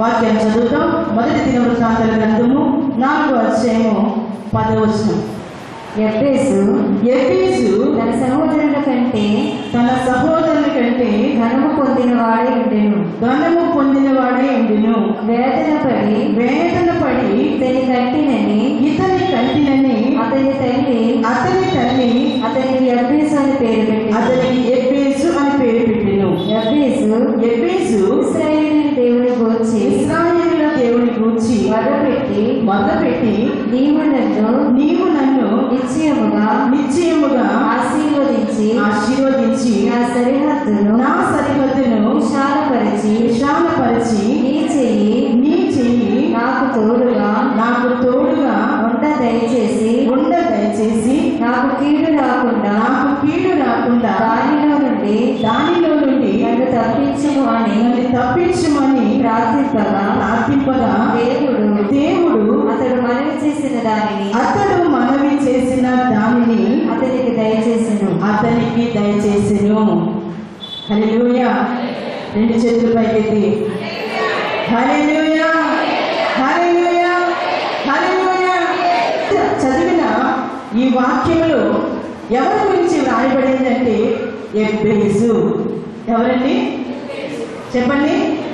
వాక్యాన్ని చదువుతాం మొదటి దిన వృత్తాంతాల గ్రంథము నాలుగో అధ్యాయము పదవచనం ఎఫ్రేసు ఎఫీసు తన సహోదరుల కంటే తన సహోదరుని కంటే ఘనము పొందిన వాడే ఉండెను ధనము పొందినవాడే ఉండును వేదన పడి వేదన పడి ఇతని కంటినని ఇతని కంటినని అతని తల్లి అతని తల్లి అతనికి ఎఫ్రేసు అని పేరు పెట్టి అతనికి ఎఫేసు అని పేరు పెట్టెను ఎఫ్రేసు ఎఫేసు ఇస్రాయేలు దేవుని గూర్చి ఇస్రాయేలుల దేవుని గూర్చి వరపెట్టి మొదలుపెట్టి నీవు నన్ను నీవు నన్ను నిశ్చయముగా నిశ్చయముగా ఆశీర్వదించి ఆశీర్వదించి నా సరిహద్దును నా సరిహద్దును విశాలపరిచి విశాలపరిచి నీ చెయ్యి నీ చెయ్యి నాకు తోడుగా నాకు తోడుగా ఉండ దయచేసి ఉండ దయచేసి నాకు కీడు రాకుండా నాకు కీడు రాకుండా దానిలో నుండి దానిలో నుండి నన్ను తప్పించుము అని నన్ను తప్పించమని ప్రార్థింపగా ప్రార్థింపగా దేవుడు దేవుడు అతడు మనవి చేసిన దానిని అతడు మనవి చేసిన దానిని అతనికి దయచేసెను అతనికి దయచేసెను హల్లెలూయా రెండు చేతులు పైకెత్తి హల్లెలూయా హల్లెలూయా హల్లెలూయా చదివిన ఈ వాక్యంలో ఎవరి గురించి వ్రాయబడిందంటే ఎబ్బేసు ఎవరండి చెప్పండి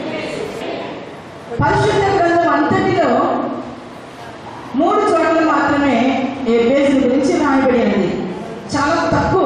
పరిశుద్ధ గ్రంథం అంతటిలో మూడు చోట్ల మాత్రమే ఎబ్బేసు గురించి వ్రాయబడినది చాలా తక్కువ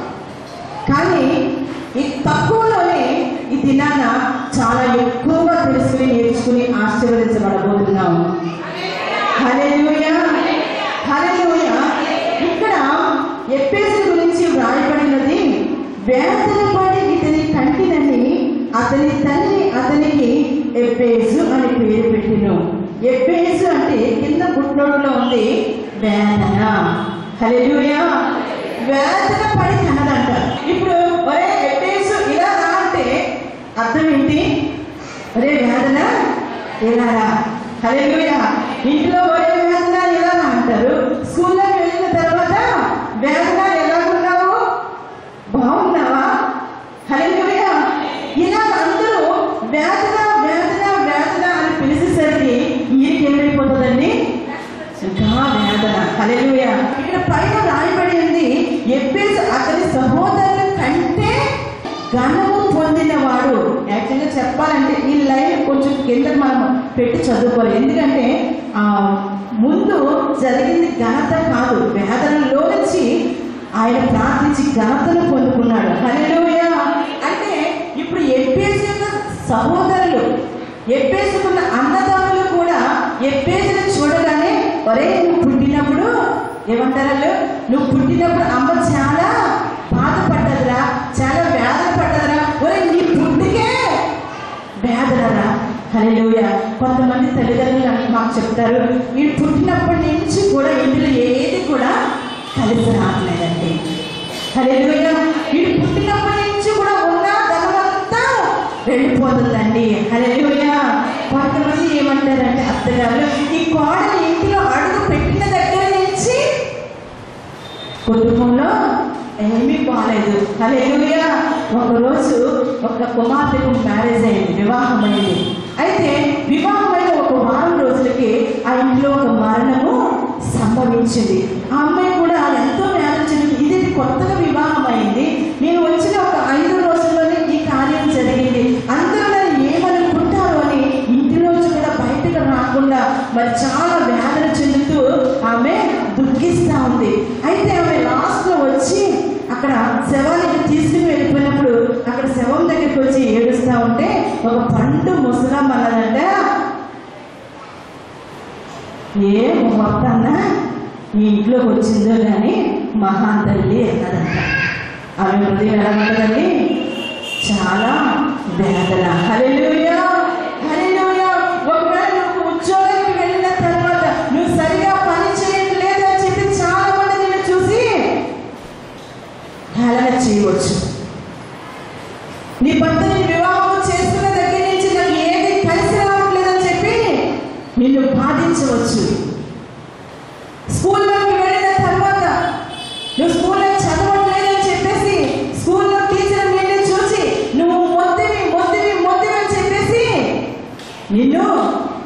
కానీ ఈ తక్కువలోనే ఈ దినాన చాలా ఎక్కువగా తెలుసుకుని నేర్చుకుని ఆశీర్వదించబడబోతున్నాము హల్లెలూయా హల్లెలూయా ఇక్కడ ఎప్పేసు గురించి వ్రాయబడినది వేదన పడి ఇతని కంటినని అతని తల్లి అతనికి ఎప్పేసు అని పేరు పెట్టిను ఎప్పేసు అంటే కింద పుట్టినోడులో ఉంది వేదన హల్లెలూయా వేదన పడి కన్నదంట ఇప్పుడు ఒరే ఎప్పేసు ఇలా రా అంటే అర్థం ఏంటి ఒరే వేదన ఇలా రా హల్లెలూయా ఇంట్లో ఒరే వేదన ఇలా రా అంటారు స్కూల్లో వెళ్ళిన తర్వాత వేదన ఎలాగున్నావు బాగున్నావా హల్లెలూయా ఇలా అందరూ వేదన వేదన వేదన అని పిలిచేసరికి ఈయనకి ఏమైపోతుందండి ఇంకా వేదన హల్లెలూయా ఇక్కడ పైన రాయబడి ఉంది ఎప్పేసి అతని సహోదరుల కంటే ఘనము పొందినవాడు యాక్చువల్గా చెప్పాలంటే ఈ లైన్ కొంచెం కింద మనం పెట్టి చదువుకోవాలి ఎందుకంటే ఆ ముందు జరిగింది ఘనత కాదు వేదనలో నుంచి ఆయన ప్రార్థించి ఘనతను పొందుకున్నాడు హల్లెలూయా అంటే ఇప్పుడు ఎప్పేసి యొక్క సహోదరులు ఎప్పేసుకున్న అన్నదమ్ములు కూడా ఎప్పేసిన చూడగానే ఒరే నువ్వు పుట్టినప్పుడు ఏమంటారు వాళ్ళు? నువ్వు పుట్టినప్పుడు అమ్మ చాలా బాధపడ్డదిరా చాలా వేదన పడ్డదిరా ఒరే నీ పుట్టికే వేదనరా హల్లెలూయ కొంతమంది తల్లిదండ్రులు నాకు మాకు చెప్తారు వీడు పుట్టినప్పటి నుంచి కూడా ఇందులో ఏది కూడా కలిసి రావట్లేదండి హల్లెలూయ వీడు పుట్టినప్పటి నుంచి కూడా ఉన్న ధనమంతా వెళ్ళిపోతుందండి హల్లెలూయ కొంతమంది ఏమంటారంటే అత్తగారు ఈ కోడలు ఇంటిలో అడుగు పెట్టిన దగ్గర నుంచి కుటుంబంలో ఏమీ బాగాలేదు హల్లెలూయా ఒకరోజు ఒక కుమార్తెకు మ్యారేజ్ అయింది వివాహం అయింది అయితే వివాహమైన ఒక వారం రోజులకి ఆ ఇంట్లో ఒక మరణము సంభవించింది ఆ అమ్మాయి కూడా ఎంతో వేదన చెందింది ఇది కొత్తగా వివాహం అయింది నేను వచ్చిన ఒక ఐదు రోజుల్లోనే ఈ కార్యం జరిగింది అందరూ నన్ను ఏమనుకుంటారు అని ఇంటిలోంచి కూడా బయటకు రాకుండా మరి చాలా వేదన చెందుతూ ఆమె దుఃఖిస్తా ఉంది అయితే ఆమె లాస్ట్ లో వచ్చి అక్కడ శవానికి తీసుకుని వెళ్ళిపోయినప్పుడు అక్కడ శవం దగ్గరికి వచ్చి ఏడుస్తా ఉంటే ఒక పండు ముసలం అన్నదంట ఏ మొత్తాన్న ఈ ఇంట్లోకి వచ్చిందో కానీ మహాన్ తల్లి అన్నదంట ఆమె హృదయం ఎలా ఉంటుందండి చాలా వేదన హల్లెలూయా హల్లెలూయా ఒకవేళ నువ్వు ఉద్యోగానికి వెళ్ళిన తర్వాత నువ్వు సరిగా పని చేయట్లేదు అని చెప్పి చాలా మంది నిన్ను చూసి హేళన చేయవచ్చు నీ భర్తని వివాహం చేసుకున్న దగ్గర నుంచి నాకు ఏది కలిసి రావట్లేదని చెప్పి నిన్ను బాధించవచ్చు స్కూల్లోకి వెళ్ళిన తర్వాత నువ్వు స్కూల్లో చదవట్లేదని చెప్పేసి స్కూల్లో టీచర్ నిన్ను చూసి నువ్వు మొద్దువి మొద్దువి మొద్దువి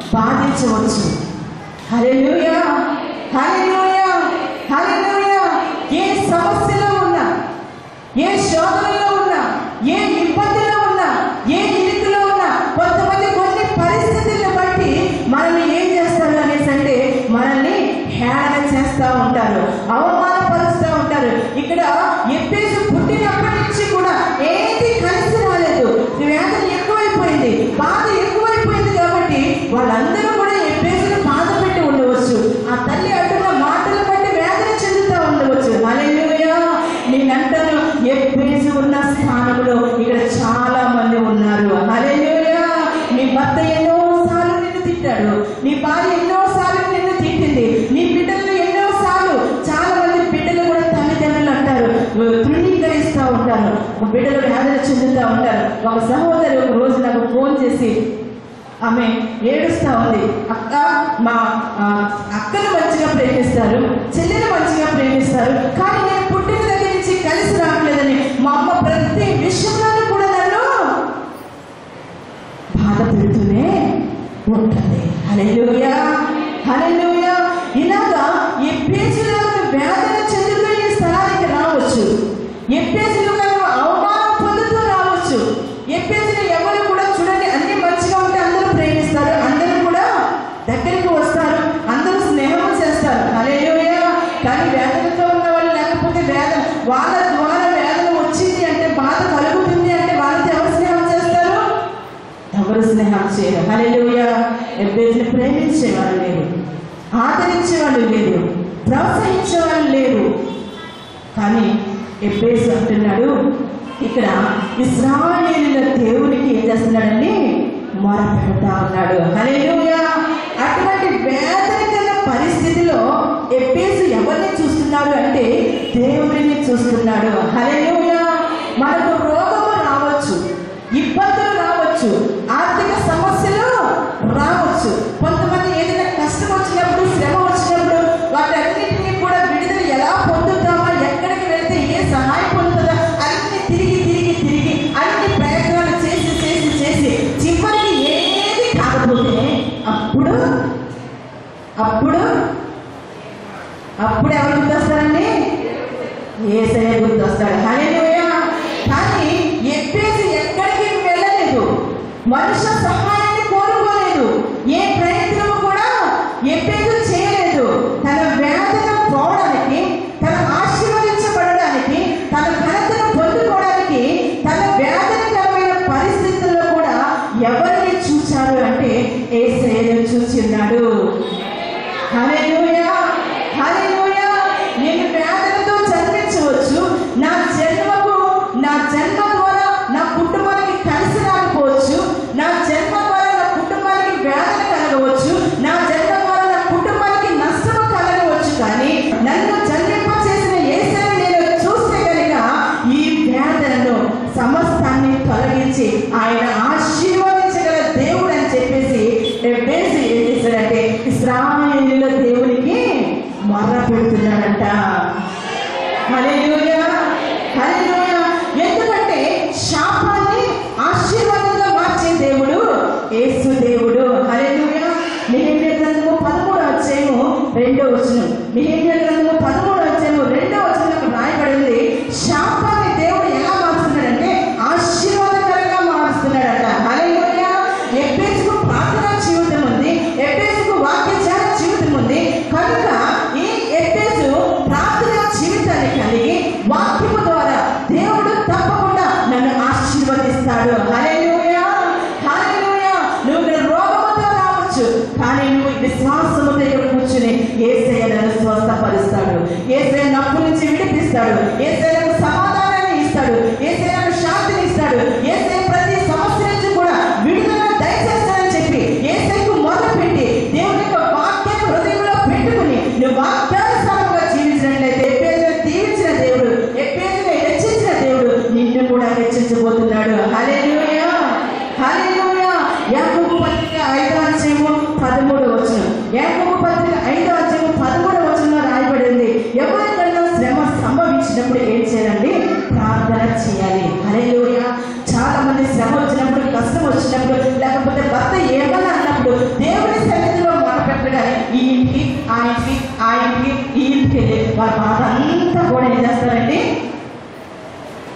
బాధించవచ్చు హల్లెలూయా హల్లెలూయా హల్లెలూయా ఏ సమస్యలో ఉన్నా ఏ శోధనలో ఉన్నా ఏ ఇబ్బందిలో ఉన్నా ఏ ఇరుకులో ఉన్నా కొంతమంది కొన్ని పరిస్థితులను బట్టి మనల్ని ఏం చేస్తారు అనేసి అంటే మనల్ని హేళన చేస్తూ ఉంటారు అవమానపరుస్తూ ఉంటారు ఇక్కడ ఎప్పేసి పుట్టినప్పటి నుంచి కూడా ఏది కలిసి రాలేదు వేదన ఎక్కువైపోయింది బాధ ఎక్కువైపోయింది కాబట్టి వాళ్ళందరూ కూడా ఎప్పేసిన బాధ పెట్టి ఉండవచ్చు ఆ తల్లి అంటున్న మాటలు బట్టి వేదన చెందుతూ ఉండవచ్చు హల్లెలూయా నేనంటాను ఎప్పేసి ఉన్న స్థానంలో ఇక్కడ చాలా మంది ఉన్నారు హల్లెలూయా నీ భర్త ఎన్నో సార్లు నిన్ను తిట్టాడు నీ భార్య ఎన్నో సార్లు నిన్ను తిట్టింది నీ బిడ్డలు ఎన్నో సార్లు చాలా మంది బిడ్డలు కూడా తల్లిదండ్రులు అంటారు తృణీకరిస్తూ ఉంటారు బిడ్డలు వేదన చెందుతూ ఉంటారు ఒక సహోదరి ఒక రోజు నాకు ఫోన్ చేసి ఆమె ఏడుస్తా ఉంది అక్క మా ఆ, అక్కను మంచిగా ప్రేమిస్తారు చెల్లెలు మంచిగా ప్రేమిస్తారు కానీ నేను పుట్టిన దగ్గర నుంచి కలిసి రావట్లేదని మా అమ్మ ప్రతి విషయంలోనూ కూడా నన్ను బాధ పెడుతూనే ఉంటుంది హల్లెలూయా హల్లెలూయా ఇలాగా ఈ పేజీలో వేదన చెందుతూ ఈ స్థలానికి రావచ్చు ఏ పేజీలో అవమానం పొందుతూ రావచ్చు ఏ పేజీలో ఎవరు కూడా చూడండి అన్ని మంచిగా ఉంటే అందరూ ప్రేమిస్తారు అందరూ కూడా దగ్గరికి వస్తారు అందరూ స్నేహం చేస్తారు హల్లెలూయా కానీ వేదనతో ఉన్న వాళ్ళు లేకపోతే వేదన వాళ్ళ ద్వారా వేదన వచ్చింది అంటే బాధ కలుగుతుంది అంటే వాళ్ళతో ఎవరు స్నేహం చేస్తారు ఎవరు స్నేహం చేయరు హల్లెలూయా ఎబ్బేజ్ని ప్రేమించేవాళ్ళు లేరు ఆదరించేవాళ్ళు లేరు ప్రోత్సహించేవాళ్ళు లేరు కానీ ఎబ్బేసి అంటున్నాడు ఇక్కడ ఇస్రాయేలీల దేవునికి ఏం చేస్తున్నాడండి మొర పెడతా ఉన్నాడు హల్లెలూయా అటువంటి వేదనకర పరిస్థితిలో ఎబ్బేసు ఎవరిని చూస్తున్నాడు అంటే దేవుడిని చూస్తున్నాడు హల్లెలూయా మనకు రోగము రావచ్చు ఇబ్బందులు రావచ్చు ఆర్థిక సమస్యలు రావచ్చు కొంతమంది ఏదైనా కష్టం వచ్చినప్పుడు శ్రమ వచ్చినప్పుడు వాటన్నిటిని కూడా విడుదల ఎలా పొందుతామా ఎక్కడికి వెళ్తే ఏ సహాయం పొందుతుందా అన్ని తిరిగి తిరిగి తిరిగి అన్ని ప్రయత్నాలు చేసి చేసి చేసి చివరికి ఏది కాకపోతే అప్పుడు అప్పుడు అప్పుడు ఎవరు గుర్తొస్తారండి ఏసయ్య గుర్తొస్తాడు హల్లెలూయా కానీ ఎప్పేసి ఎక్కడికి వెళ్ళలేదు మనుష్య సహాయాన్ని కోరుకోలేదు ఏ ప్రయత్నము కూడా ఎప్పేసి చేయలేదు తన వేదన పోవడానికి తన ఆశీర్వదించబడడానికి తన ఘనతను పొందుకోవడానికి తన వేదనకరమైన పరిస్థితుల్లో కూడా ఎవరిని చూశారు అంటే ఏసయ్యను చూసి ఉన్నాడు హల్లెలూయా హల్లెలూయా నేను వేదనతో జన్మించవచ్చు నా జన్మకు నా జన్మ ద్వారా నా కుటుంబానికి కలిసి రాకపోవచ్చు నా జన్మ ద్వారా నా కుటుంబానికి వేదన కలగవచ్చు నా జన్మ ద్వారా నా కుటుంబానికి నష్టము కలగవచ్చు కానీ నన్ను జన్మింప చేసిన ఏసైని నేను చూస్తే కనుక ఈ వేదనను సమస్తాన్ని తొలగించి ఆయన ఆశీర్వదించగల దేవుడు అని చెప్పేసి ఎబ్బేసి ఏం చేశాడంటే ఇస్రాయేలీల దేవునికి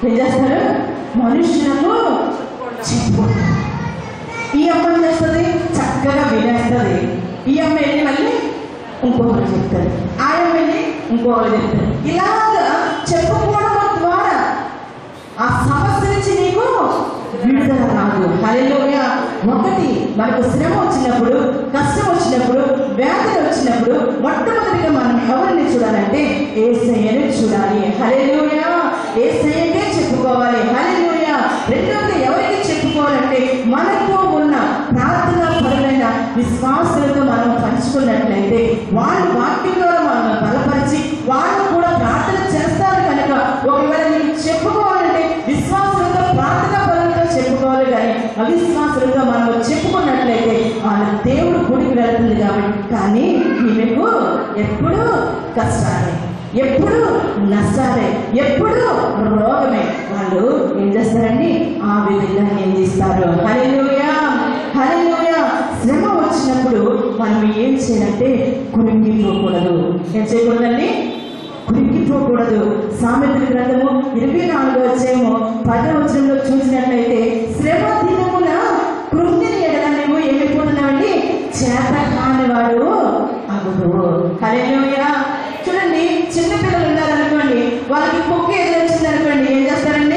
ఏం చేస్తారు మనుషులకు చెప్పుకుంటారు ఈ అమ్మ ఏం చేస్తుంది చక్కగా వినేస్తుంది ఈ అమ్మ వెళ్ళి మళ్ళీ ఇంకొకరు చెప్తారు ఆ అమ్మ వెళ్ళి ఇంకొకరు చెప్తారు ఇలాగా చెప్పుకోవడం ద్వారా ఆ సమస్య నుంచి నీకు విడుదల రాదు హల్లెలూయ ఒకటి మనకు శ్రమ వచ్చినప్పుడు కష్టం వచ్చినప్పుడు వేదన వచ్చినప్పుడు మొట్టమొదటిగా మనం ఎవరిని చూడాలంటే ఏసయ్యని చూడాలి హల్లెలూయ ఏసయ్యకే చెప్పుకోవాలి హల్లెలూయ రెండవది ఎవరికి చెప్పుకోవాలంటే మనతో ఉన్న ప్రార్థన పరులైన విశ్వాసులతో మనం పంచుకున్నట్లయితే వాళ్ళు వాక్యం ద్వారా మనం బలపరిచి వాళ్ళు కూడా ప్రార్థన చేస్తారు కనుక ఒకవేళ నీకు చెప్పుకోవాలంటే విశ్వాసులతో ప్రార్థన పరులతో చెప్పుకోవాలి కానీ అవిశ్వాసులతో మనం చెప్పుకున్నట్లయితే వాళ్ళ దేవుడు గుడికి వెళ్తుంది కాబట్టి కానీ ఈమెకు ఎప్పుడు కష్టాలే ఎప్పుడు నష్టాలే ఎప్పుడు రోగమే వాళ్ళు ఏం చేస్తారండి ఆ విధంగా నిందిస్తారు హల్లెలూయా హల్లెలూయా శ్రమ వచ్చినప్పుడు మనం ఏం చేయాలంటే కురింగిపోకూడదు ఏం చేయకూడదండి కురింగిపోకూడదు సామెతల గ్రంథము ఇరవై నాలుగు వచ్చేమో పద వచనంలో చూసినట్లయితే శ్రమ దినమున కృంగిని ఎడల నువ్వు ఏమైపోతున్నావండి చేత కానివాడు అగుదు హల్లెలూయా చూడండి చిన్న పిల్లలు ఉన్నారనుకోండి వాళ్ళకి కుక్క ఎదురొచ్చింది అనుకోండి ఏం చేస్తారండి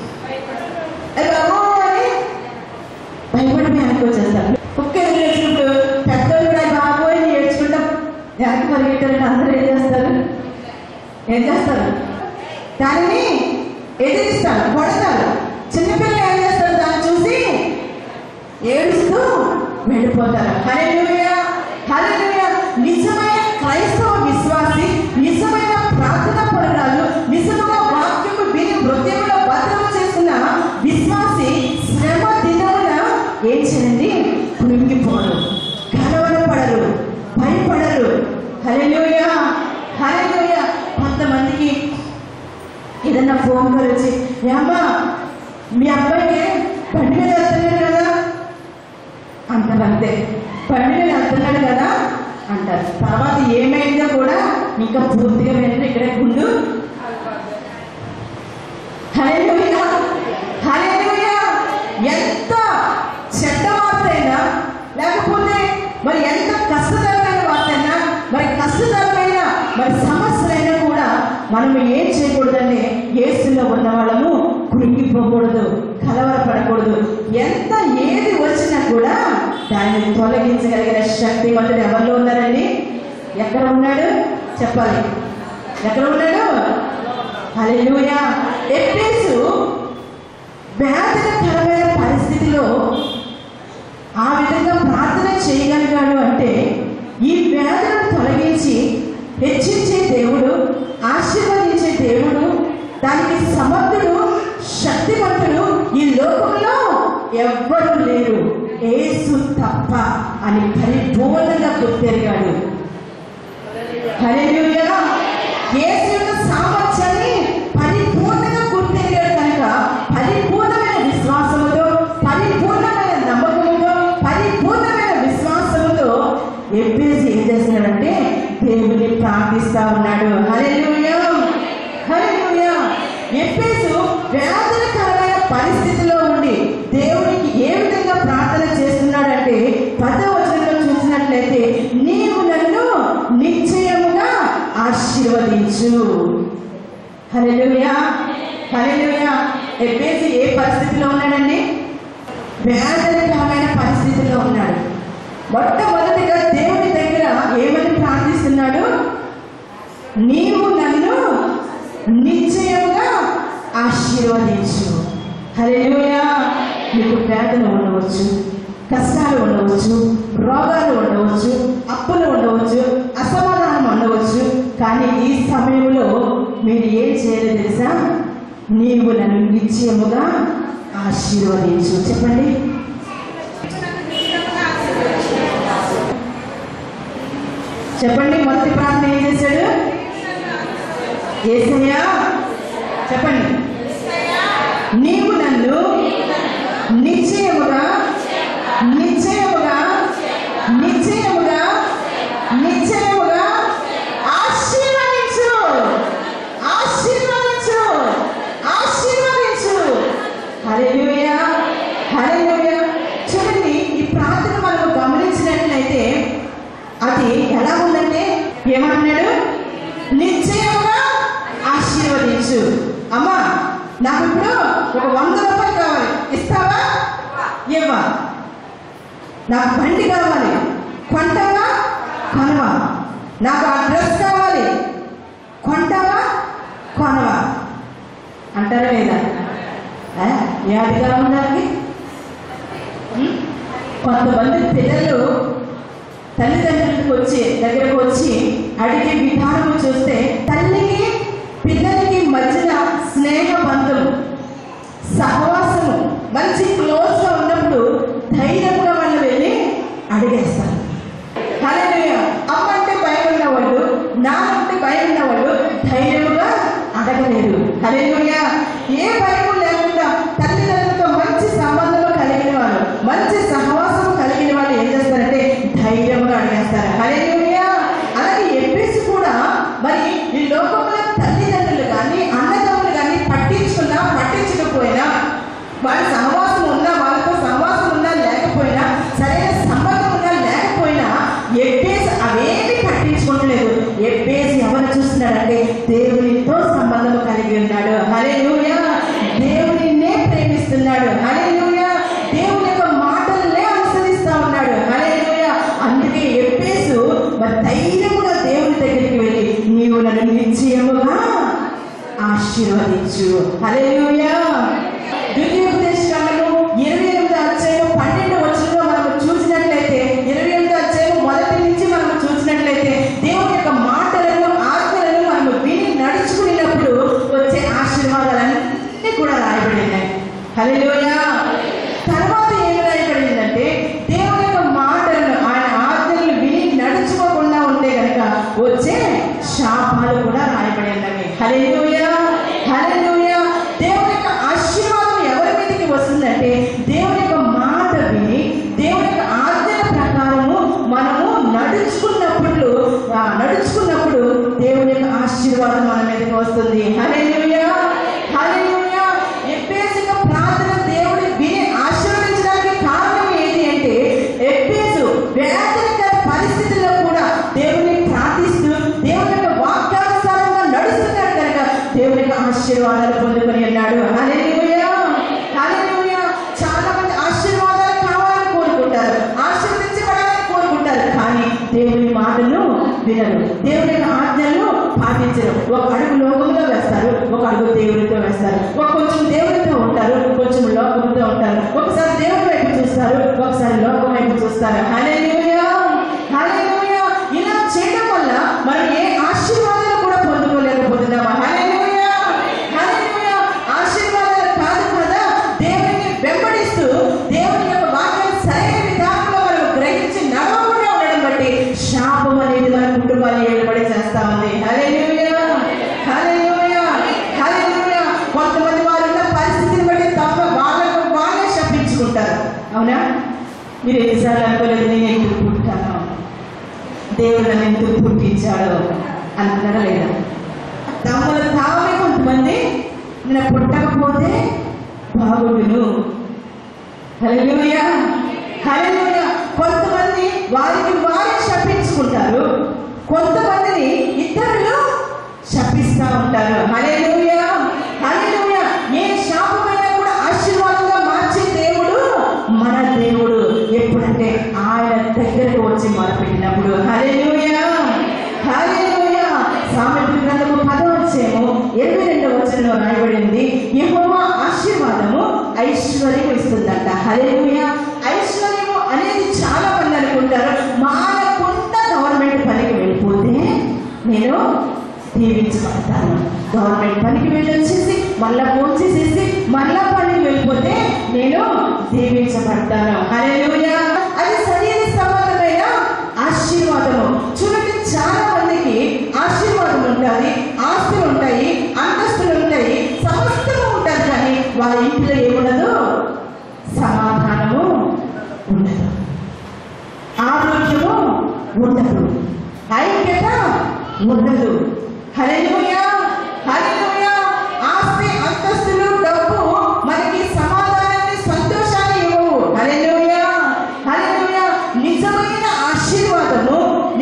అది బాబు అని భయపడి వెనక్కి వచ్చేస్తారు కుక్క ఎదురొచ్చినప్పుడు పెద్దలు కూడా బాబు అని ఏడ్చుకుంటాం వెనక్కి పరిగెట్టారంటే అందరూ ఏం చేస్తారు ఏం చేస్తారు దానిని ఎదిరిస్తారు కొడతారు చిన్నపిల్లలు ఏం చేస్తారు దాన్ని చూసి ఏడుస్తూ వెళ్ళిపోతారు హల్లెలూయా హల్లెలూయా నిజమైన క్రైస్తవ విశ్వాసి నిజమైన ప్రార్థన పరురాలు నిజముగా వాక్యము విని హృదయంలో భద్రం చేసిన విశ్వాసి శ్రమ దినమున ఏం చేయండి కృంగిపోరు కలవరపడరు భయపడరు హల్లెలూయా హల్లెలూయా కొంతమందికి ఏదన్నా ఫోన్ కాల్ వచ్చి ఏమ్మా మీ అబ్బాయికి బండి మీద వెళ్తున్నాడు కదా అంటారు అంతే బండి మీద వెళ్తున్నాడు కదా అంటారు తర్వాత ఏమైందో కూడా ఇంకా పూర్తిగా వెంటనే ఇక్కడే గుండు హల్లెలూయా హల్లెలూయా ఎంత చెడ్డ వార్త అయినా లేకపోతే మరి ఎంత కష్టతరమైన వార్త అయినా మరి కష్టతరమైన మరి సమస్యలైనా కూడా మనం ఏం చేయకూడదంటే ఏసులో ఉన్న వాళ్ళము కృంగిపోకూడదు కలవరపడకూడదు ఎంత ఏది వచ్చినా కూడా దాన్ని తొలగించగలిగిన శక్తివంతుడు ఎవరిలో ఉన్నారండి ఎక్కడ ఉన్నాడు చెప్పాలి ఎక్కడ ఉన్నాడు హల్లెలూయా ఎప్పేసు వేదనకరమైన పరిస్థితిలో ఆ విధంగా ప్రార్థన చేయగలిగాడు అంటే ఈ వేదనను తొలగించి హెచ్చించే దేవుడు ఆశీర్వదించే దేవుడు దానికి సమర్థుడు శక్తివంతుడు ఈ లోకంలో ఎవ్వరూ లేరు ఏసు తప్ప అని పరిపూర్ణంగా గుర్తెరిగాడు హల్లెలూయా యేసు యొక్క సామర్థ్యాన్ని పరిపూర్ణంగా గుర్తెరిగాడు కనుక పరిపూర్ణమైన విశ్వాసముతో పరిపూర్ణమైన నమ్మకముతో పరిపూర్ణమైన విశ్వాసముతో ఎప్పేసి ఏం చేస్తున్నాడంటే దేవుని ప్రార్థిస్తా ఉన్నాడు హల్లెలూయా హల్లెలూయా ఎప్పేసు వేదనకరమైన పరిస్థితిలో ఉండి దేవునికి ఏ విధంగా ప్రార్థన చేస్తున్నాడంటే పదవ వచనంలో చూసినట్లయితే నీవు నన్ను నిశ్చయముగా ఆశీర్వదించు హల్లెలూయా హల్లెలూయా ఎప్పేసి ఏ పరిస్థితిలో ఉన్నాడండి వేదనకరమైన పరిస్థితిలో ఉన్నాడు మొట్టమొదటిగా దేవుని దగ్గర ఏమని ప్రార్థిస్తున్నాడు నీవు నన్ను నిశ్చయముగా ఆశీర్వదించు హల్లెలూయా మీకు వేదన ఉండవచ్చు కష్టాలు ఉండవచ్చు రోగాలు ఉండవచ్చు అప్పులు ఉండవచ్చు అసమాధానం ఉండవచ్చు కానీ ఈ సమయంలో మీరు ఏం చేయాలో తెలుసా నీవు నన్ను నిశ్చయముగా ఆశీర్వదించు చెప్పండి చెప్పండి మొదటి ప్రార్థన ఏం చేశాడు ఏసయ్యా చెప్పండి నీవు నన్ను నిశ్చయముగా నిశ్చయముగా నిశ్చయముగా నిశ్చయముగా ఆశీర్వదించు ఆశీర్వదించు ఆశీర్వదించు అది ఎలా ఉందంటే ఏమంటున్నాడు నిశ్చయముగా ఆశీర్వదించు అమ్మా నాకు ఇప్పుడు ఒక వంద రూపాయలు కావాలి ఇస్తావా ఇవ్వా నాకు బండి కావాలి కొంటావా కొనవా నాకు ఆ డ్రెస్ కావాలి కొంటావా కొనవా అంటారా లేదా ఆ, ఏ అధికారం ఉండాలి కొంతమంది పిల్లలు తల్లిదండ్రులకు వచ్చి దగ్గరకు వచ్చి అడిగే విధానం చూస్తే తల్లికి పిల్లలకి మధ్యన స్నేహ బంధం సహవాసము మంచి క్లోజ్ గా ఉన్నప్పుడు ధైర్యంగా వాళ్ళు వెళ్ళి అడిగేస్తారు హల్లెలూయా అమ్మ అంటే భయం ఉన్నవాళ్ళు నాన్న అంటే భయం ఉన్నవాళ్ళు ధైర్యముగా అడగలేదు హల్లెలూయా ఏ భయం లేకుండా తల్లిదండ్రులతో మంచి సంబంధం కలిగిన వాళ్ళు మంచి సహవాసం కలిగిన వాళ్ళు ఏం చేస్తారంటే ధైర్యంగా అడిగేస్తారు హల్లెలూయా అలాగే ఎప్పేసి కూడా మరి ఈ లోకంలో తల్లిదండ్రులు కానీ అన్నదమ్ములు కానీ పట్టించుకున్నా పట్టించకపోయినా వాళ్ళ సహవాసం ఉన్నా వాళ్ళతో సహవాసం ఉన్నా లేకపోయినా సరైన సంబంధం ఉన్నా లేకపోయినా ఎప్పేసి అవేమి పట్టించుకోవట్లేదు ఎప్పేసి ఎవరు చూస్తున్నాడంటే దేవునితో సంబంధం కలిగి ఉన్నాడు హరే దేవునినే ప్రేమిస్తున్నాడు హరే దేవుని యొక్క మాటలనే అనుసరిస్తా ఉన్నాడు హరే అందుకే ఎప్పేసు మరి ధైర్యముగా దేవుని దగ్గరికి వెళ్ళి నీవు నన్ను నిశ్చయముగా ఆశీర్వదించు హల్లెలూయా ద్వితీయోపదేశకాండము ఇరవై ఎనిమిది అధ్యాయం పన్నెండు వచనంలో మనం చూసినట్లయితే ఇరవై ఎనిమిది అధ్యాయం మొదటి నుంచి మనం చూసినట్లయితే దేవుని యొక్క మాటలను ఆజ్ఞలను మనం విని నడుచుకున్నప్పుడు వచ్చే ఆశీర్వాదాలన్నీ కూడా రాయబడి ఉన్నాయి హల్లెలూయా తర్వాత ఏమి రాయబడిందంటే దేవుని యొక్క మాటలను ఆయన ఆజ్ఞలను విని నడుచుకోకుండా ఉంటే కనుక వచ్చే శాపాలు కూడా రాయబడి ఉన్నవి హల్లెలూయా హల్లెలూయా దేవుని యొక్క ఆశీర్వాదం ఎవరి మీదకి వస్తుందంటే దేవుని యొక్క మాట విని దేవుని యొక్క ఆజ్ఞల ప్రకారము మనము నడుచుకున్నప్పుడు ఆ, నడుచుకున్నప్పుడు దేవుని యొక్క ఆశీర్వాదం మన మీదకి వస్తుంది హల్లెలూయా హల్లెలూయా ఎప్పేసిన ప్రార్థన దేవుడి విని ఆశీర్వదించడానికి కారణం ఏంటి అంటే ఎప్పేసు వేదనకర పరిస్థితుల్లో కూడా దేవుని ప్రార్థిస్తూ దేవుని యొక్క వాక్యానుసారంగా నడుస్తున్నాడు కనుక దేవుని యొక్క ఆశీర్వాదాలు పొందుకొని ఉన్నాడు హల్లెలూయా హల్లెలూయా చాలా మంది ఆశీర్వాదాలు కావాలని కోరుకుంటారు ఆశీర్వదించబడాలని కోరుకుంటారు కానీ దేవుని మాటను వినరు దేవుని యొక్క ఆజ్ఞలను పాటించరు ఒక అడుగు లోకంలో వేస్తారు ఒక అడుగు దేవునితో వేస్తారు ఒక కొంచెం దేవునితో ఉంటారు కొంచెం లోకంతో ఉంటారు ఒకసారి దేవుని వైపు చూస్తారు ఒకసారి లోకం వైపు చూస్తారు హల్లెలూయా హల్లెలూయా ఇలా చేయడం వల్ల మనం ఏ ఆశీర్వాదాలు కూడా పొందుకోలేకపోతున్నామా హల్లెలూయా హల్లెలూయా ఆశీర్వాదాలు కాదు కదా దేవుని వెంబడిస్తూ దేవుని యొక్క వాక్యం సరైన విధానంలో మనం గ్రహించి నడవకుండా ఉండడం బట్టి శాపం అనేది మన కుటుంబాన్ని ఏర్పడి చేస్తా ఉంది హల్లెలూయా హల్లెలూయా హల్లెలూయా కొంతమంది వారు ఉన్న పరిస్థితిని బట్టి తప్ప వాళ్ళకు వాళ్ళే శపించుకుంటారు అవునా మీరు ఎన్నిసార్లు అనుకోలేదు నేను ఎందుకు పుట్టాను దేవుడు నన్ను ఎందుకు పుట్టించాడు అనుకున్నారా లేదా తమను తామే కొంతమంది నేను పుట్టకపోతే బాగుండును హల్లెలూయా హల్లెలూయా కొంతమంది వారికి వారే శపించుకుంటారు కొంతమందిని ఇతరులు శపిస్తా ఉంటారు హల్లెలూయా హల్లెలూయా ఏ శాపమైనా కూడా ఆశీర్వాదంగా మార్చే దేవుడు మన దేవుడు ఎప్పుడంటే ఆయన దగ్గరకు వచ్చి మొదలుపెట్టినప్పుడు హల్లెలూయా హల్లెలూయా సామెత గ్రంథము పదో వచ్చేమో ఇరవై రెండవ వచనంలో రాయబడింది యెహోవా ఆశీర్వాదము ఐశ్వర్యం ఇస్తుందంట హల్లెలూయా ఐశ్వర్యము అనేది చాలా మంది అనుకుంటారు మానకుండా గవర్నమెంట్ పనికి వెళ్ళిపోతే నేను దీవించబడతాను గవర్నమెంట్ పనికి వెళ్ళొచ్చేసి మళ్ళా ఫోన్ చేసేసి మళ్ళా పనికి వెళ్ళిపోతే నేను దీవించబడతాను హల్లెలూయా అది శరీర సంబంధమైన ఆశీర్వాదము చూడండి చాలా మందికి ఆశీర్వాదం ఉంటుంది ఆస్తులు ఉంటాయి అంతస్తులు ఉంటాయి సమస్తము ఉంటుంది కానీ వారి ఇంట్లో ఏముండదు సమాధానము ఉండదు ఆరోగ్యము ఉండదు ఐక్యత ఉండదు హల్లెలూయా హల్లెలూయా ఆస్తి అంతస్తులు డబ్బు మనకి సమాధానాన్ని సంతోషాన్ని ఇవ్వవు హల్లెలూయా హల్లెలూయా నిజమైన ఆశీర్వాదము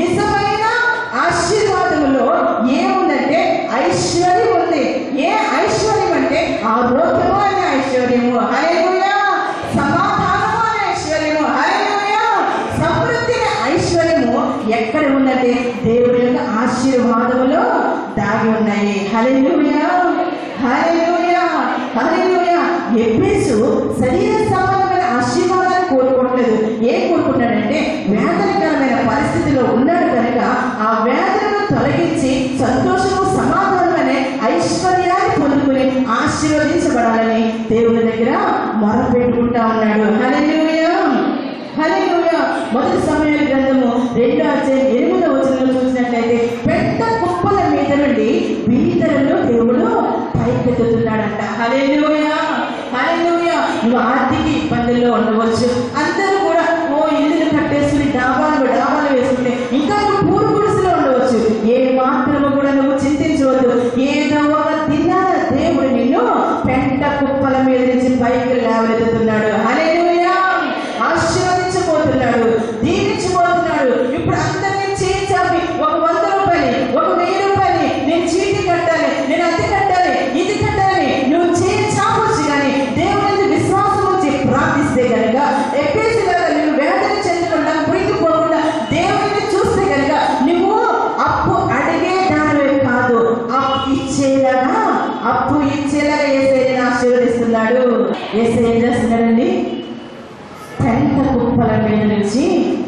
హల్లెలూయా హల్లెలూయా హల్లెలూయా ఎబ్బేసు శరీర సంబంధమైన ఆశీర్వాదాన్ని కోరుకోవట్లేదు ఏం కోరుకుంటాడంటే వేదనకరమైన పరిస్థితిలో ఉన్నాడు కనుక ఆ వేదనను తొలగించి సంతోషము సమాధానమనే ఐశ్వర్యాన్ని పొందుకుని ఆశీర్వదించబడాలని దేవుని దగ్గర మొరపెట్టుకుంటా ఉన్నాడు హల్లెలూయా హల్లెలూయా మొదటి సమయాల గ్రంథము రెండో అధ్యాయం ఎనిమిదవ వచనంలో చూసినట్లయితే పెద్ద కుప్పల మీద నుండి బీదలను దేవుడు పైకెత్తుతున్నాడంట హల్లెలూయా హల్లెలూయా నువ్వు ఆర్థిక ఇబ్బందుల్లో ఉండవచ్చు అందరూ కూడా ఓ ఇల్లులు కట్టేసుకుని డాబాలు డాబాలు వేసుకుంటే ఇంకా నువ్వు పూరు గుడిసెలో ఉండవచ్చు ఏ మాత్రము కూడా నువ్వు చింతించవద్దు ఏదో ఒక దినాన దేవుడు నిన్ను పెంట కుప్పల మీద నుంచి పైకి లేవనెత్తుతున్నాడు హల్లెలూయా ఆశీర్వదించబోతున్నాడు దీవించబోతున్నాడు ఇప్పుడు అందరినీ చేయించాలి ఒక వంద రూపాయలు ఒక వెయ్యి రూపాయలు నేను చీటీ కట్టాలి నేను అద్దె కట్టాలి ఇది కట్టాలి నువ్వు చేయి చాపొచ్చు కానీ దేవుని విశ్వాసం వచ్చి ప్రార్థిస్తే కనుక ఎప్పేసి నువ్వు వేదన చెందకుండా పురిగిపోకుండా దేవుని చూస్తే కనుక నువ్వు అప్పు అడిగే దానివే కాదు అప్పు ఇచ్చేలాగా అప్పు ఇచ్చేలాగా ఏసైని ఆశీర్వదిస్తున్నాడు ఏసై ఏం చేస్తున్నాడండి పెంట కుప్పల మీద నుంచి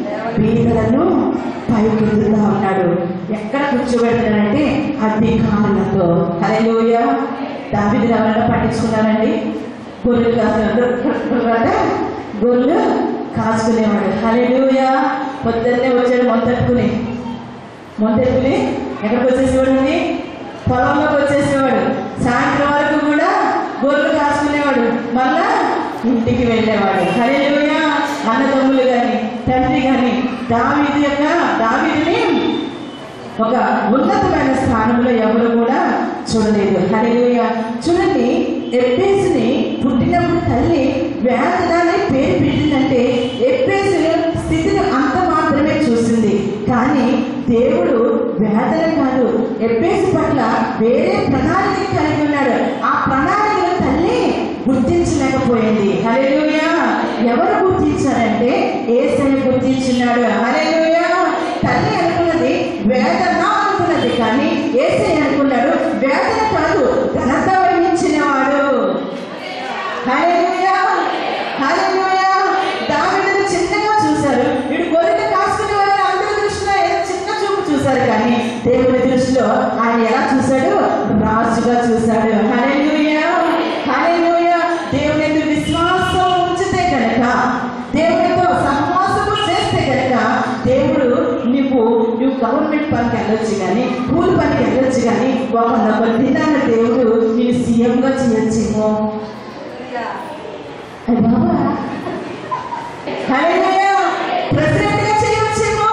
బీదలను పైకెత్తుతా ఉన్నాడు ఎక్కడ కూర్చోబెడతాడంటే అధికారులతో హలోయ దావిది ఎవరైనా పట్టించుకున్నారండి గొర్రెలు కాసుకున్నాడు గొర్రెలు కాచుకునేవాడు హలోయ పొద్దున్నే వచ్చాడు మొంతట్టుకుని మొంతెట్టుకుని ఎక్కడికి వచ్చేసేవాడు అండి పొలంలోకి వచ్చేసేవాడు సాయంత్రం వరకు కూడా గొర్రెలు కాసుకునేవాడు మళ్ళా ఇంటికి వెళ్ళేవాడు హరేలుయా అన్నదమ్ములు కానీ తండ్రి కానీ దావీదు యొక్క దావీదుని ఒక ఉన్నతమైన స్థానంలో ఎవరు కూడా చూడలేదు హరేలుయ చూడండి ఎప్పేసుని పుట్టినప్పుడు తల్లి వేదనాన్ని పేరు పెట్టిందంటే ఎప్పేసు స్థితిని అంత మాత్రమే చూసింది కానీ దేవుడు వేదన కాదు ఎప్పేసు పట్ల వేరే ప్రణాళిక కలిగి ఉన్నాడు ఆ ప్రణాళికను తల్లి గుర్తించలేకపోయింది హల్లెలూయా ఎవరు గుర్తించారంటే ఏసై గుర్తించున్నాడు హల్లెలూయా తల్లి అనుకున్నది వేదన అనుకున్నది కానీ ఏసై అనుకున్నాడు వేదన కాదు ఘనత వహించినవాడు హల్లెలూయా హల్లెలూయా దావీదును చిన్నగా చూశారు వీడు గొర్రెలు కాసుకునే వారిని అందరి దృష్టిలో ఏదో చిన్న చూపు చూశారు కానీ దేవుడి దృష్టిలో ఆయన ఎలా చూశాడు రాజుగా చూశాడు హల్లెలూయా హల్లెలూయా దేవుని యందు విశ్వాసం ఉంచితే కనుక దేవుడితో సహవాసము చేస్తే కనుక దేవుడు నువ్వు నువ్వు గవర్నమెంట్ పనికి వెళ్ళొచ్చు కానీ కూలి పనికి వెళ్ళొచ్చు కానీ ఒక ఒక దినాన దేవుడు నేను సీఎంగా చేయొచ్చేమో అయ్య బాబా హల్లెలూయా ప్రెసిడెంట్ గా చేయవచ్చేమో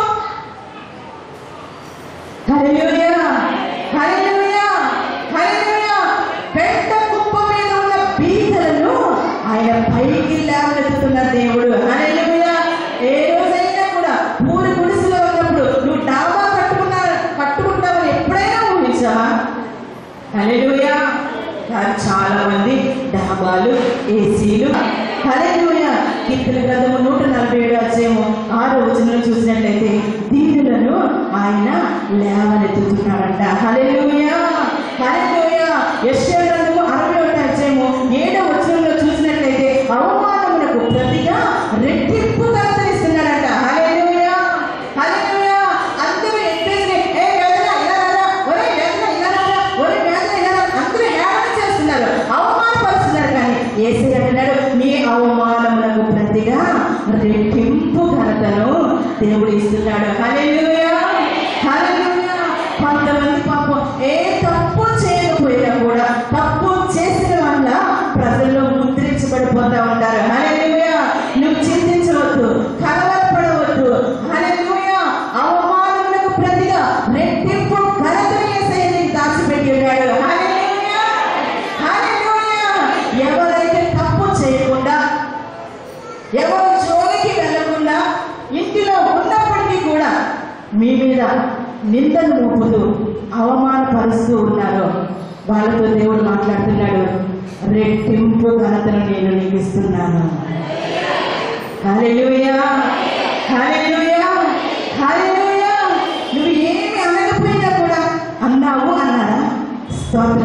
హల్లెలూయా హల్లెలూయా హల్లెలూయా పెద్ద కుప్ప మీద ఉన్న బీదలను ఆయన పైకి లేవనెత్తుతున్న దేవుడు హల్లెలూయా ఏ రోజైనా కూడా ఊరి గుడిసెలో ఉన్నప్పుడు నువ్వు డాబా కట్టుకున్నా కట్టుకుంటావని ఎప్పుడైనా ఊహించావా హల్లెలూయా కానీ చాలా మంది డాబాలు ఏసీలు హల్లెలూయా కీర్తన గ్రంథము నూట నలభై ఏడు అధ్యాయము ఆరో వచనం చూసినట్లయితే దీనులను ఆయన లేవనెత్తుతున్నాడంట హల్లెలూయా హల్లెలూయా యెషయా గ్రంథము అరవై ఒకటి అధ్యాయము ఏడో వచనంలో చూసినట్లయితే అవమానమునకు ప్రతిగా రెట్టింపు కర్తరిస్తున్నాడంట హల్లెలూయా హల్లెలూయా అందరూ ఎత్తేసి ఏ వేదన ఇలా రారా ఒరే వేదన ఇలా రారా ఒరే వేదన ఇలా రారా అందరూ హేళన చేస్తున్నారు అవమానపరుస్తున్నారు కానీ ఏసై అంటున్నాడు మీ అవమానములకు ప్రతిగా రెట్టింపు ఘనతను దేవుడు ఇస్తున్నాడు హల్లెలూయా హల్లెలూయా కొంతమంది పాపం ఏ తప్పు చేయకపోయినా కూడా తప్పు చేసిన వల్ల ప్రజల్లో ముద్రించబడిపోతా ఉంటారు హల్లెలూయా నువ్వు చింతించవద్దు కలవరపడవద్దు హల్లెలూయా అవమానములకు ప్రతిగా రెట్టింపు ఘనతను యేసయ్య నీకు దాచిపెట్టి ఉన్నాడు హల్లెలూయా హల్లెలూయా ఎవరైతే తప్పు చేయకుండా ఎవరు జోలికి వెళ్ళకుండా ఇంటిలో ఉన్నప్పటికీ కూడా మీ మీద నిందలు మోపుతూ అవమానపరుస్తూ ఉన్నారు వాళ్ళతో దేవుడు మాట్లాడుతున్నాడు రెట్టింపు ఘనతను నేను నీకు ఇస్తున్నాను హల్లెలూయా హల్లెలూయా హల్లెలూయా నువ్వు ఏమి అనకపోయినా కూడా అన్నావు అన్నారా స్తోత్రం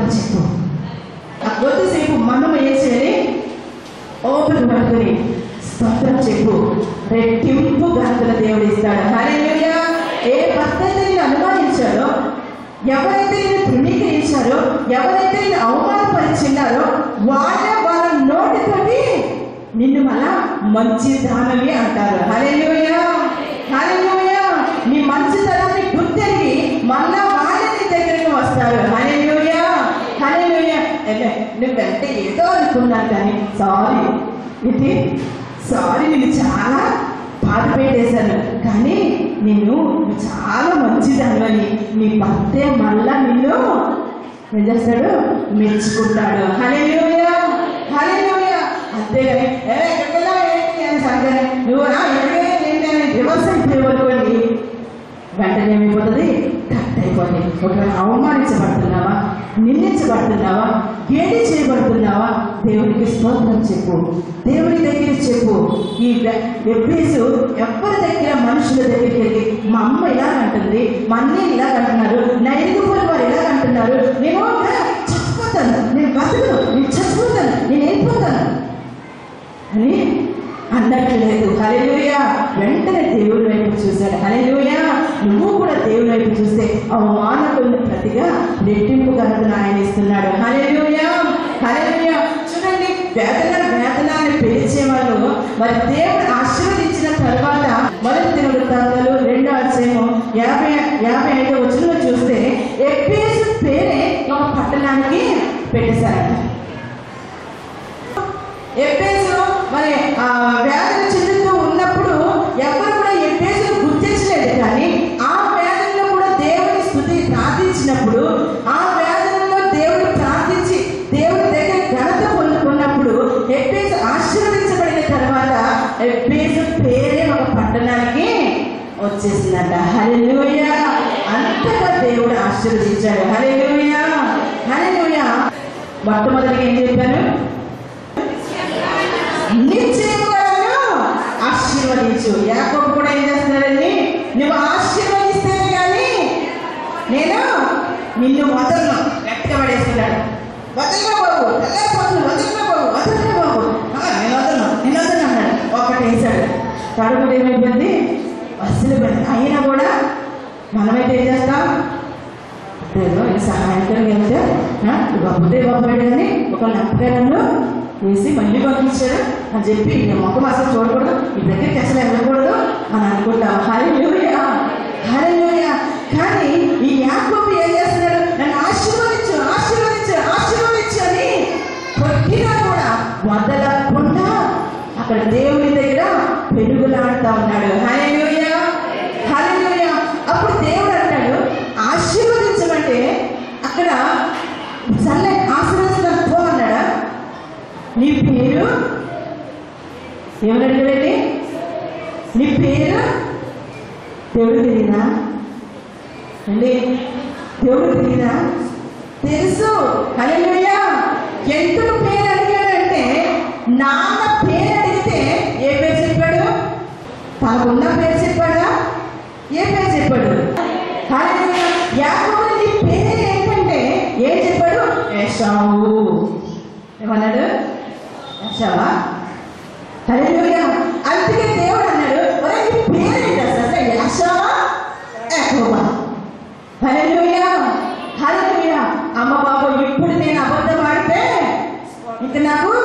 కొద్దిసేపు మనం ఏం చేయాలి ఓపెన్ పడుకుని స్తోత్రం చెప్పు రెట్టింపు గంతుల దేవుడు ఇస్తాడు హల్లెలూయా ఏ భర్త అయితే నేను అనుమానించాడో ఎవరైతే నేను తృణీకరించారో ఎవరైతే నేను అవమానపరిచిన్నారో వాళ్ళ వాళ్ళ నోటితోటి నిన్ను మళ్ళా మంచి దానవి అంటారు హల్లెలూయా హల్లెలూయా నీ మంచితనాన్ని గుర్తెరిగి మళ్ళా వాళ్ళే నీ దగ్గరికి వస్తారు హల్లెలూయా హల్లెలూయా అంటే నువ్వంటే ఏదో అనుకున్నాను కానీ సారీ ఇది సారీ నేను చాలా బాధ పెట్టేశాను కానీ నేను నువ్వు చాలా మంచిదానివని నీ భర్తే మళ్ళా నిన్ను ఏం చేస్తాడు మెచ్చుకుంటాడు హల్లెలూయా హల్లెలూయా అంతేగాని "ఏ, ఎక్కడికి వెళ్ళావు? ఏంటి?" అని సంగతి నువ్వు "ఆ, ఎక్కడికి ఏంటి అని రివర్స్ అయిపోయి వెంటనే ఏమైపోతుంది కట్ అయిపోతుంది ఒకవేళ అవమానించబడుతున్నావా నిందించబడుతున్నావా గేడి చేయబడుతున్నావా దేవునికి స్తోత్రం చెప్పు దేవుని దగ్గర చెప్పు ఈ ఎప్పుడేసు ఎవరి దగ్గర మనుషుల దగ్గరికి వెళ్ళి మా అమ్మ ఇలా అంటుంది మా అన్నయ్య ఇలా అంటున్నారు నా ఎదుగుపడి వారు ఇలా అంటున్నారు నేను "ఆ, చచ్చిపోతాను నేను బతకను నేను చచ్చిపోతాను నేను వెళ్ళిపోతాను అని అన్నట్లేదు హల్లెలూయా వెంటనే దేవుడి వైపు చూశాడు హల్లెలూయా నువ్వు కూడా దేవుడి వైపు చూస్తే అవమానకులను ప్రతిగా రెట్టింపు కనుక ఆయన ఇస్తున్నాడు హల్లెలూయా హల్లెలూయా చూడండి వేదన వేదన అని పిలిచే వాళ్ళు మరి దేవుడు ఆశీర్వదించిన తర్వాత మొదటి దినవృత్తాంతాలు రెండో అధ్యాయం యాభై యాభై ఐదో వచ్చిన చూస్తే ఎప్పేసు పేరే ఒక పట్టణానికి పెట్టేశారట ఎప్పేసు మరి ఆ వ్యాధులు చెందుతూ ఉన్నప్పుడు ఎవరు కూడా ఎప్పేసును గుర్తించలేదు కానీ ఆ వ్యాధుల్లో కూడా దేవుని స్థుతి ప్రార్థించినప్పుడు ఆ వ్యాధులలో దేవుడు ప్రార్థించి దేవుడి దగ్గర ఘనత పొందుకున్నప్పుడు ఎప్పేసు ఆశీర్వదించబడిన తర్వాత ఎప్పేసు పేరే ఒక పట్టణానికి వచ్చేసిందంట హల్లెలూయా అంతగా దేవుడు ఆశీర్వదించాడు హల్లెలూయా హల్లెలూయా మొట్టమొదటిగా ఏం చెప్పాను నిశ్చయములను ఆశీర్వదించు యాకోబు కూడా ఏం చేస్తున్నాడండి నువ్వు ఆశీర్వదిస్తేనే కానీ నేను నిన్ను వదలను గట్టిగా పడేస్తున్నాడు వదలరా బాబు తెల్లారిపోతుంది వదలరా బాబు వదలరా బాబు ఆ, నేను వదలను నేను వదలను అన్నాడు ఒకటి వేశాడు కడుపు ఏమైపోయింది అస్సలు పడింది అయినా కూడా మనమైతే ఏం చేస్తాం ఏదో ఈ సహాయకుడికి వెళ్తే ఆ, గొప్పతే గొప్పవాడు కానీ ఒక లెక్కలను వేసి మళ్ళీ పంపించాడు అని చెప్పి ఈ మొక్క అసలు చూడకూడదు ఈ దగ్గరికి అసలు వెళ్ళకూడదు అని అనుకుంటాం హరిలోయ హరిలోయ కానీ ఈ యాకోబు ఏం చేస్తున్నాడు నన్ను ఆశీర్వదించు ఆశీర్వదించు ఆశీర్వదించు అని కొట్టినా కూడా వదలకుండా అక్కడ దేవుని దగ్గర పెరుగులాడుతా ఉన్నాడు హరిలోయ హరిలోయ అప్పుడు దేవుడు అంటాడు ఆశీర్వదించమంటే అక్కడ సర్లే ఆశీర్వదించడానికి పో అన్నాడా నీ పేరు ఎవరు అడిగాడండి నీ పేరు దేవుడు తెలియదా అండి దేవుడు తెలియదా తెలుసు హల్లెలూయా ఎందుకు పేరు అడిగాడంటే నాన్న పేరు అడిగితే ఏ పేరు చెప్పాడు తనకున్న పేరు చెప్పాడా ఏ పేరు చెప్పాడు హల్లెలూయా యాకోబు నీ పేరు ఏంటంటే ఏం చెప్పాడు ఏషావు ఏమన్నాడు ఏషావా హల్లెలూయా అందుకే దేవుడు అన్నాడు ఒరే నీ పేరు ఏంటి అసలు యాషావా యాకోబా హల్లెలూయా హల్లెలూయా అమ్మ బాబు ఇప్పుడు నేను అబద్ధం ఆడితే ఇంక నాకు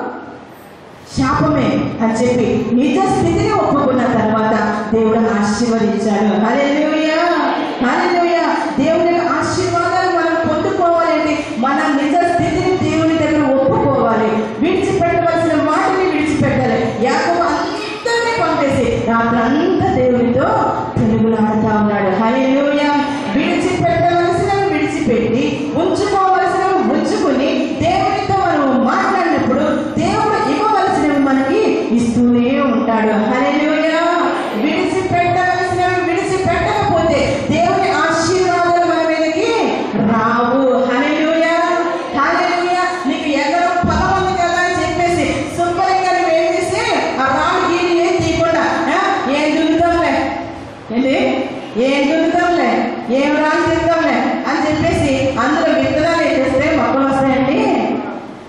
శాపమే అని చెప్పి నిజ స్థితిని ఒప్పుకున్న తర్వాత దేవుడు ఆశీర్వదించాడు హల్లెలూయా హల్లెలూయా దేవుని యొక్క ఆశీర్వాదాలు మనం పొందుకోవాలంటే మన నిజ స్థితిని దేవుని దగ్గర ఒప్పుకోవాలి విడిచిపెట్టవలసిన వాటిని విడిచిపెట్టాలి యాకోబు అందరినీ పంపేసి రాత్రంతా దేవునితో తెలుగులాడుతా ఉన్నాడు హల్లెలూయా విడిచిపెట్టవలసినవి విడిచిపెట్టి ఉంచుకోవలసినవి ఉంచుకుని దేవునితో మనం మాట్లాడినప్పుడు దేవుడు ఇవ్వవలసినవి మనకి ఇస్తూనే ఉంటాడు హల్లెలూయా విడిచిపెట్టవలసినవి విడిచిపెట్టకపోతే దేవుని ఆశీర్వాదాలు మన మీదకి రావు హల్లెలూయా హల్లెలూయా నీకు ఎగరం పొలం ఉంది కదా అని చెప్పేసి శుభ్రంగా నువ్వు ఏం చేసి ఆ రాళ్ళు గీని ఏం తీయకుండా ఆ, ఏం దున్నుతాంలే ఏంటి ఏం దున్నుతాంలే ఏం రాళ్ళు తింటాంలే అని చెప్పేసి అందులో విత్తనాలు వేసేస్తే మొక్కలు వస్తాయండి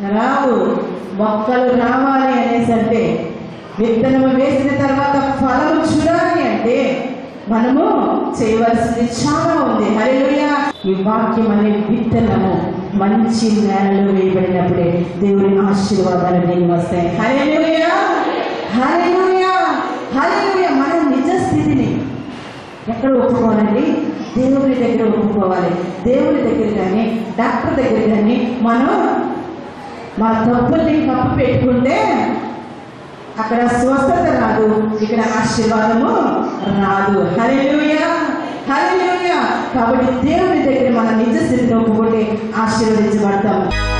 మొక్కలు రావాలి అనేసి అంటే విత్తనము వేసిన తర్వాత ఫలము చూడాలి అంటే మనము చేయవలసింది చాలా ఉంది హల్లెలూయా ఈ వాక్యం అనే విత్తనము మంచి నేలలో వేయబడినప్పుడే దేవుని ఆశీర్వాదాలు నేను వస్తాయి హల్లెలూయా హల్లెలూయా హల్లెలూయా మన నిజ స్థితిని ఎక్కడ ఒప్పుకోవాలండి దేవుని దగ్గర ఒప్పుకోవాలి దేవుని దగ్గర కానీ డాక్టర్ దగ్గర కానీ మనం మా తప్పుల్ని కప్పు పెట్టుకుంటే అక్కడ స్వస్థత రాదు ఇక్కడ ఆశీర్వాదము రాదు హల్లెలూయా హల్లెలూయా కాబట్టి దేవుని దగ్గర మన నిజ స్థితిని ఒప్పుకుంటే ఆశీర్వదించబడతాము